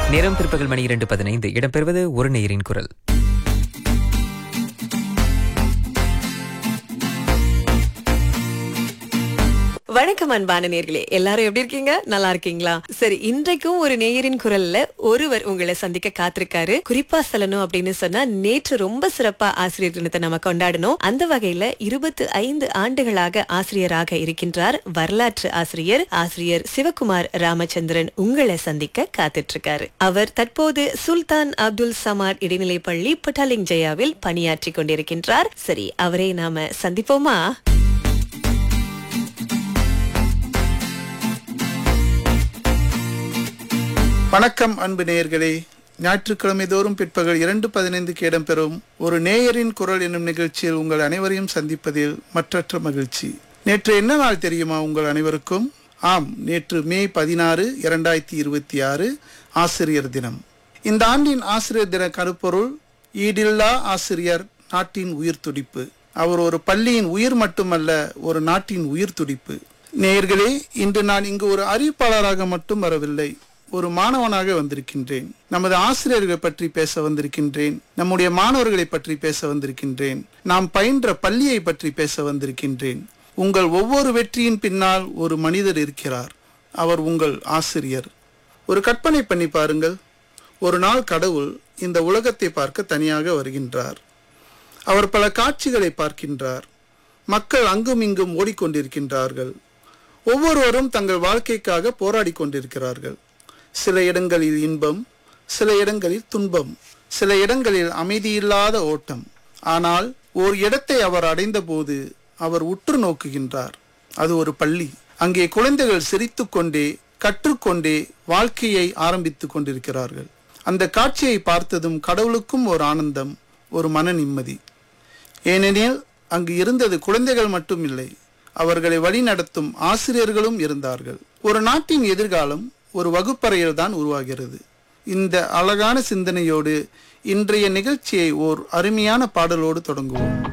நேரம் பிற்பகல் மணி இரண்டு பதினைந்து இடம்பெறுவது ஒரு நேரின் குரல் வணக்கம் அன்பான நேர்களே எல்லாரும் எப்படி இருக்கீங்க நல்லா இருக்கீங்களா சரி இன்றைக்கும் ஒரு நேயரின் குரல்ல ஒருவர் உங்களை சந்திக்க காத்திருக்காரு குறிப்பா சொல்லணும் அப்படின்னு சொன்னா நேற்று ரொம்ப சிறப்பா ஆசிரியர் தினத்தை நம்ம கொண்டாடணும் அந்த வகையில இருபத்தி ஐந்து ஆண்டுகளாக ஆசிரியராக இருக்கின்றார் வரலாற்று ஆசிரியர் ஆசிரியர் சிவகுமார் ராமச்சந்திரன் உங்களை சந்திக்க காத்துட்டு இருக்காரு அவர் தற்போது சுல்தான் அப்துல் சமாட் இடைநிலைப் பள்ளி பட்டாலிங் ஜெயாவில் பணியாற்றி கொண்டிருக்கின்றார் சரி அவரை நாம சந்திப்போமா வணக்கம் அன்பு நேயர்களே ஞாயிற்றுக்கிழமை தோறும் பிற்பகல் இரண்டு பதினைந்துக்கு இடம்பெறும் ஒரு நேயரின் குரல் என்னும் நிகழ்ச்சியில் உங்கள் அனைவரையும் சந்திப்பதில் மற்றற்ற மகிழ்ச்சி நேற்று என்ன நாள் தெரியுமா உங்கள் அனைவருக்கும் ஆம் நேற்று மே பதினாறு இரண்டாயிரத்தி இருபத்தி ஆறு ஆசிரியர் தினம் இந்த ஆண்டின் ஆசிரியர் தின கருப்பொருள் ஈடில்லா ஆசிரியர் நாட்டின் உயிர் துடிப்பு அவர் ஒரு பள்ளியின் உயிர் மட்டுமல்ல ஒரு நாட்டின் உயிர் துடிப்பு நேயர்களே இன்று நான் இங்கு ஒரு அறிவிப்பாளராக மட்டும் வரவில்லை ஒரு மாணவனாக வந்திருக்கின்றேன் நமது ஆசிரியர்கள் பற்றி பேச வந்திருக்கின்றேன் நம்முடைய மாணவர்களை பற்றி பேச வந்திருக்கின்றேன் நாம் பயின்ற பள்ளியை பற்றி பேச வந்திருக்கின்றேன் உங்கள் ஒவ்வொரு வெற்றியின் பின்னால் ஒரு மனிதர் இருக்கிறார் அவர் உங்கள் ஆசிரியர் ஒரு கற்பனை பண்ணி பாருங்கள் ஒரு நாள் கடவுள் இந்த உலகத்தை பார்க்க தனியாக வருகின்றார் அவர் பல காட்சிகளை பார்க்கின்றார் மக்கள் அங்கும் இங்கும் ஓடிக்கொண்டிருக்கின்றார்கள் ஒவ்வொருவரும் தங்கள் வாழ்க்கைக்காக போராடி கொண்டிருக்கிறார்கள் சில இடங்களில் இன்பம் சில இடங்களில் துன்பம் சில இடங்களில் அமைதியில்லாத ஓட்டம் ஆனால் ஓர் இடத்தை அவர் அடைந்தபோது அவர் உற்று நோக்குகின்றார் அது ஒரு பள்ளி அங்கே குழந்தைகள் சிரித்துக்கொண்டே கற்றுக்கொண்டே வாழ்க்கையை ஆரம்பித்துக் கொண்டிருக்கிறார்கள் அந்த காட்சியை பார்த்ததும் கடவுளுக்கும் ஒரு ஆனந்தம் ஒரு மன நிம்மதி ஏனெனில் அங்கு இருந்தது குழந்தைகள் மட்டும் இல்லை அவர்களை வழிநடத்தும் ஆசிரியர்களும் இருந்தார்கள் ஒரு நாட்டின் எதிர்காலம் ஒரு வகுப்பறையில் தான் உருவாகிறது இந்த அழகான சிந்தனையோடு இன்றைய நிகழ்ச்சியை ஓர் அருமையான பாடலோடு தொடங்குவோம்